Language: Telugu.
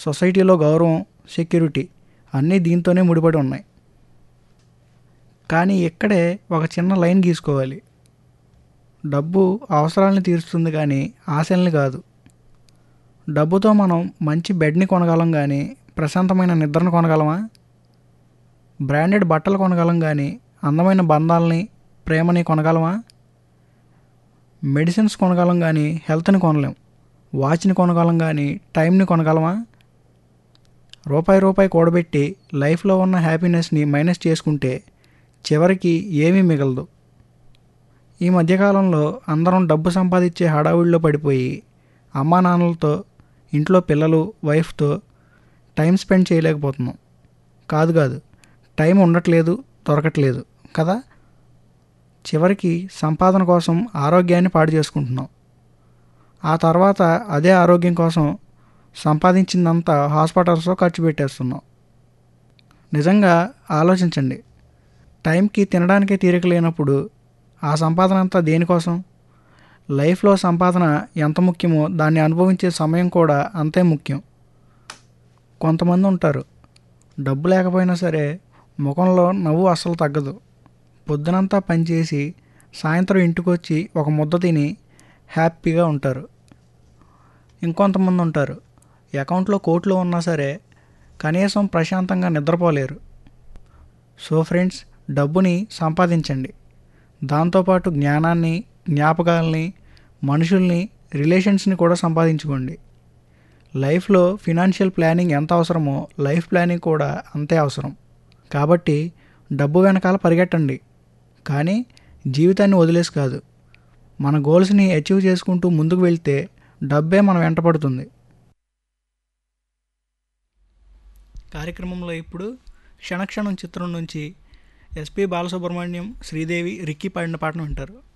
సొసైటీలో గౌరవం సెక్యూరిటీ అన్నీ దీంతోనే ముడిపడి ఉన్నాయి కానీ ఇక్కడే ఒక చిన్న లైన్ గీసుకోవాలి డబ్బు అవసరాలను తీరుస్తుంది కానీ ఆశల్ని కాదు డబ్బుతో మనం మంచి బెడ్ని కొనగలం కానీ ప్రశాంతమైన నిద్రను కొనగలమా బ్రాండెడ్ బట్టలు కొనగలం కానీ అందమైన బంధాలని ప్రేమని కొనగలమా మెడిసిన్స్ కొనగలం కానీ హెల్త్ని కొనలేం వాచ్ని కొనగలం కానీ టైంని కొనగలమా రూపాయి రూపాయి కూడబెట్టి లైఫ్లో ఉన్న హ్యాపీనెస్ని మైనస్ చేసుకుంటే చివరికి ఏమీ మిగలదు ఈ మధ్యకాలంలో అందరం డబ్బు సంపాదించే హడావుడిలో పడిపోయి అమ్మా నాన్నలతో ఇంట్లో పిల్లలు వైఫ్తో టైం స్పెండ్ చేయలేకపోతున్నాం కాదు కాదు టైం ఉండట్లేదు దొరకట్లేదు కదా చివరికి సంపాదన కోసం ఆరోగ్యాన్ని పాడు చేసుకుంటున్నాం ఆ తర్వాత అదే ఆరోగ్యం కోసం సంపాదించిందంతా హాస్పిటల్స్లో ఖర్చు పెట్టేస్తున్నాం నిజంగా ఆలోచించండి టైంకి తినడానికే తీరిక లేనప్పుడు ఆ సంపాదన అంతా దేనికోసం లైఫ్లో సంపాదన ఎంత ముఖ్యమో దాన్ని అనుభవించే సమయం కూడా అంతే ముఖ్యం కొంతమంది ఉంటారు డబ్బు లేకపోయినా సరే ముఖంలో నవ్వు అస్సలు తగ్గదు పొద్దునంతా పనిచేసి సాయంత్రం ఇంటికి వచ్చి ఒక ముద్ద తిని హ్యాపీగా ఉంటారు ఇంకొంతమంది ఉంటారు అకౌంట్లో కోట్లు ఉన్నా సరే కనీసం ప్రశాంతంగా నిద్రపోలేరు సో ఫ్రెండ్స్ డబ్బుని సంపాదించండి దాంతోపాటు జ్ఞానాన్ని జ్ఞాపకాలని మనుషుల్ని రిలేషన్స్ని కూడా సంపాదించుకోండి లైఫ్లో ఫినాన్షియల్ ప్లానింగ్ ఎంత అవసరమో లైఫ్ ప్లానింగ్ కూడా అంతే అవసరం కాబట్టి డబ్బు వెనకాల పరిగెట్టండి కానీ జీవితాన్ని వదిలేసి కాదు మన గోల్స్ని అచీవ్ చేసుకుంటూ ముందుకు వెళ్తే డబ్బే మన వెంటపడుతుంది కార్యక్రమంలో ఇప్పుడు క్షణక్షణం చిత్రం నుంచి ఎస్పి బాలసుబ్రహ్మణ్యం శ్రీదేవి రిక్కీ పాడిన పాటను వింటారు